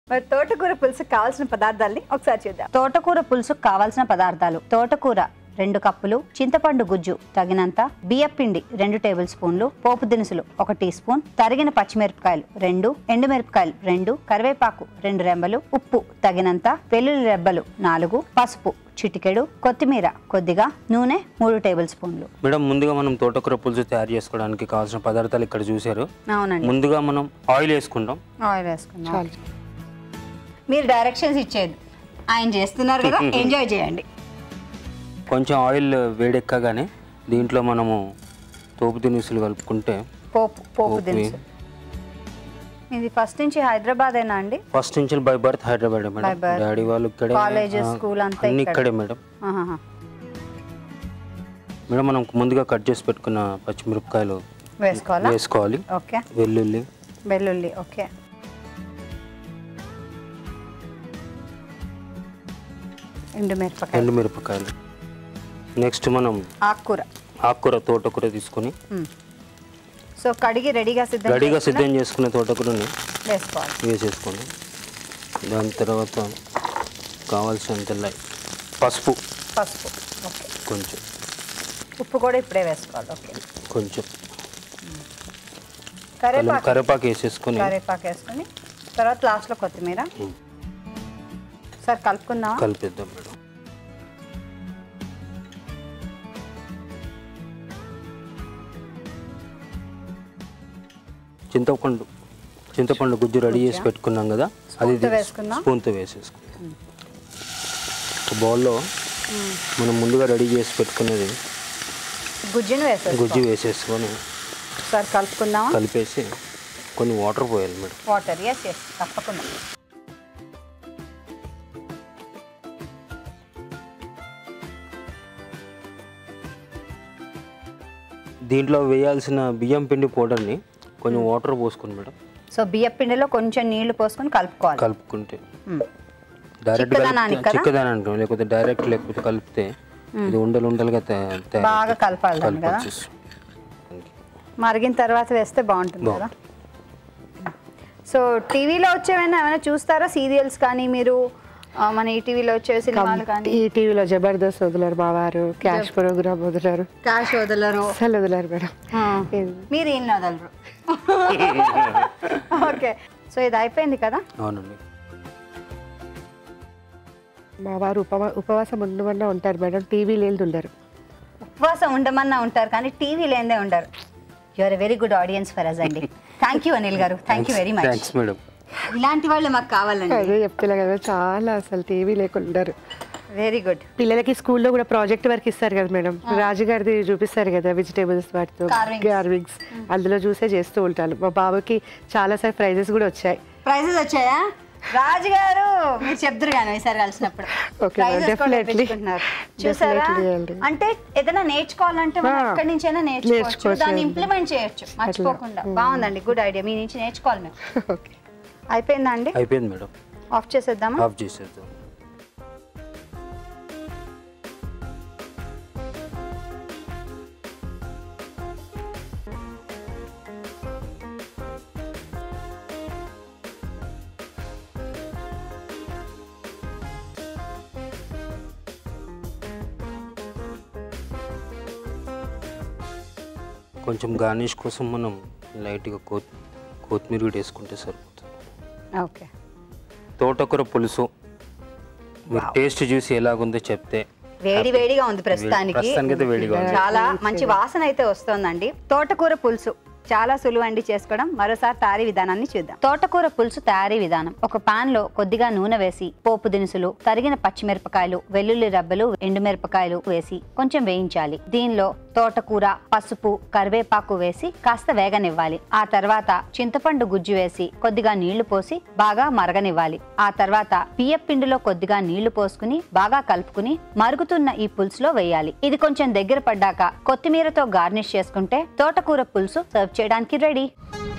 మరి తోటకూర పులుసు కావాల్సిన పదార్థాలని ఒకసారి చూద్దాం తోటకూర పులుసుకు కావాల్సిన పదార్థాలు తోటకూర రెండు కప్పులు చింతపండు గుజ్జు తగినంత బియ్యపిండి రెండు టేబుల్ స్పూన్లు పోపు దినుసులు ఒక టీ స్పూన్ తరిగిన పచ్చిమిరపకాయలు రెండు ఎండుమిరపకాయలు రెండు కరివేపాకు రెండు రెమ్మలు ఉప్పు తగినంత వెల్లుల్లి రెబ్బలు నాలుగు పసుపు చిటికెడు కొత్తిమీర కొద్దిగా నూనె మూడు టేబుల్ స్పూన్లు మేడం ముందుగా మనం తోటకూర పులుసు తయారు చేసుకోవడానికి కావాల్సిన పదార్థాలు ఇక్కడ చూశారు అవునండి ముందుగా మనం ఆయిల్ వేసుకుంటాం ఆయిల్ వేసుకుందాం మీరు డైరెక్షన్స్ ఇచ్చేది ఆయన చేస్తున్నారు కదా ఎంజాయ్ చేయండి కొంచెం ఆయిల్ వేడెక్కగానే దీంట్లో మనము తోపు దినుసులు కలుపుకుంటే పోపు పోపు పోపు దినుసు ఇది ఫస్ట్ నుంచి హైదరాబాదేనా అండి ఫస్ట్ నుంచి by birth Hyderabad By madam birth. Daddy వాళ్ళు ఇక్కడే Colleges, ఆ, school అంతా అన్ని ఇక్కడే. ఇక్కడే మేడం ఆహాహా. మేడం మనం ముందుగా కట్ చేసి పెట్టుకున్న పచ్చిమిరపకాయలు వేసుకోవాలా వేసుకోవాలి ఓకే వెల్లుల్లి వెల్లుల్లి ఓకే ఎండుమిరపకాయ ఎండుమిరపకాయలు నెక్స్ట్ మనం ఆకుకూర ఆకుకూర తోటకూర తీసుకొని మ్మ్. సో కడిగి రెడీగా సిద్ధం రెడీగా చేసుకున్న సిద్ధం చేసుకున్న తోటకూరని వేసుకోవాలి వేసేసుకోండి దాని తర్వాత కావాల్సినంత లై పసుపు పసుపు ఓకే కొంచెం ఉప్పు కూడా ఇప్పుడే వేసుకోవాలి ఓకే కొంచెం కరివేపాకు కరివేపాకు వేసేసుకొని కరివేపాకు వేసుకుని తర్వాత లాస్ట్లో కొత్తిమీర మ్మ్. సార్ కలుపుకుందాం కలిపేద్దాం మేడం చింతపండు చింతపండు గుజ్జు రెడీ చేసి పెట్టుకున్నాం కదా అది స్పూన్తో వేసుకుందాం? స్పూన్తో వేసేసుకుందాం ఒక బౌల్లో మనం ముందుగా రెడీ చేసి పెట్టుకున్నది గుజ్జును వేసేసుకోవాలి గుజ్జు వేసేసుకొని సార్ కలుపుకుందామా కలిపేసి కొన్ని వాటర్ పోయాలి మేడం వాటర్ ఎస్ ఎస్ తప్పకుండా దీంట్లో వేయాల్సిన బియ్యం పిండి పౌడర్ని కొంచెం వాటర్ పోసుకోండి మేడం సో బియ్య పిండిలో కొంచెం నీళ్లు పోసుకొని కలుపుకోవాలి కలుపుకుంటే మ్మ్. డైరెక్ట్ చిక్కదనానికి కదా? చిక్కదనానికి లేకపోతే డైరెక్ట్ లేకపోతే కలిపితే ఇది ఉండలు ఉండలుగా తయా- తయారు బాగా కలపాలి దాన్ని కదా కలిపొచ్చేసి. మరిగిన తర్వాత వేస్తే బాగుంటుంది కదా సో టీవీలో వచ్చేవైనా ఏమైనా చూస్తారా సీరియల్స్ కానీ మీరు ఆ, మన ఈ టీవీలో వచ్చే సినిమాలు కానీ ఈ టీవీలో జబర్దస్త్ వదిలేరు మా వారు క్యాష్ ప్రోగ్రామ్ వదిలేరు క్యాష్ వదలరు అసలు వదిలేరు మేడం ఆ, మీరు ఏం వదలరు ఓకే సో ఇది అయిపోయింది కదా అవునండి మా వారు ఉపవా ఉపవాసం ఉండమన్నా ఉంటారు మేడం టీవీ లేదు ఉండరు ఉపవాసం ఉండమన్నా ఉంటారు కానీ టీవీ లేదే ఉండరు you are very good audience for us అండి thank you Anil garu thank you very much thanks madam ఇలాంటి వాళ్ళు మాకు కావాలండి అదే చెప్తున్నా కదా చాలా అసలు టీవీ లేకుండా ఉండరు వెరీ గుడ్ పిల్లలకి స్కూల్లో కూడా ప్రాజెక్ట్ వర్క్ ఇస్తారు కదా మేడం రాజుగారిది చూపిస్తారు కదా వెజిటేబుల్స్ వాటితో Carvings. గార్వింగ్స్ అందులో చూసే చేస్తూ ఉంటాను మా బాబుకి చాలా సార్ ప్రైజెస్ కూడా వచ్చాయి ప్రైజెస్ వచ్చాయా రాజు గారు మీరు చెప్తారు కానీ ఈసారి కలిసినప్పుడు Okay, Prizes కూడా definitely. తెప్పించుకుంటున్నారు. చూసారా Definitely అండి. అంటే ఏదైనా నేర్చుకోవాలంటే మనం Ah. ఎక్కడి నుంచైనా నేర్చుకోవచ్చు నేర్చుకోవచ్చు దాన్ని అండి. ఇంప్లిమెంట్ చేయొచ్చు మర్చిపోకుండా బాగుందండి గుడ్ ఐడియా మీ నుంచి నేర్చుకోవాలి మేము ఓకే అయిపోయిందా అండి అయిపోయింది మేడం ఆఫ్ చేసేద్దామా ఆఫ్ చేసేద్దాం కొంచెం గార్నిష్ కోసం మనం లైట్గా కోత్ కొత్తిమీర కూడా వేసుకుంటే సరిపోతుంది ఓకే తోటకూర పులుసు మీరు టేస్ట్ చూసి ఎలాగుందో చెప్తే వేడి వేడిగా ఉంది ప్రస్తుతానికి ప్రస్తుతానికైతే వేడిగా ఉంది చాలా మంచి వాసన అయితే వస్తోందండి తోటకూర పులుసు చాలా సులువు అండి చేసుకోవడం మరోసారి తయారీ విధానాన్ని చూద్దాం తోటకూర పులుసు తయారీ విధానం ఒక పాన్ లో కొద్దిగా నూనె వేసి పోపు దినుసులు తరిగిన పచ్చిమిరపకాయలు వెల్లుల్లి రబ్బలు ఎండుమిరపకాయలు వేసి కొంచెం వేయించాలి దీనిలో తోటకూర పసుపు కరివేపాకు వేసి కాస్త వేగనివ్వాలి ఆ తర్వాత చింతపండు గుజ్జు వేసి కొద్దిగా నీళ్లు పోసి బాగా మరగనివ్వాలి ఆ తర్వాత బియ్యం పిండిలో కొద్దిగా నీళ్లు పోసుకుని బాగా కలుపుకుని మరుగుతున్న ఈ పులుసులో వేయాలి ఇది కొంచెం దగ్గర పడ్డాక కొత్తిమీరతో గార్నిష్ చేసుకుంటే తోటకూర పులుసు సర్వ్ చేయడానికి రెడీ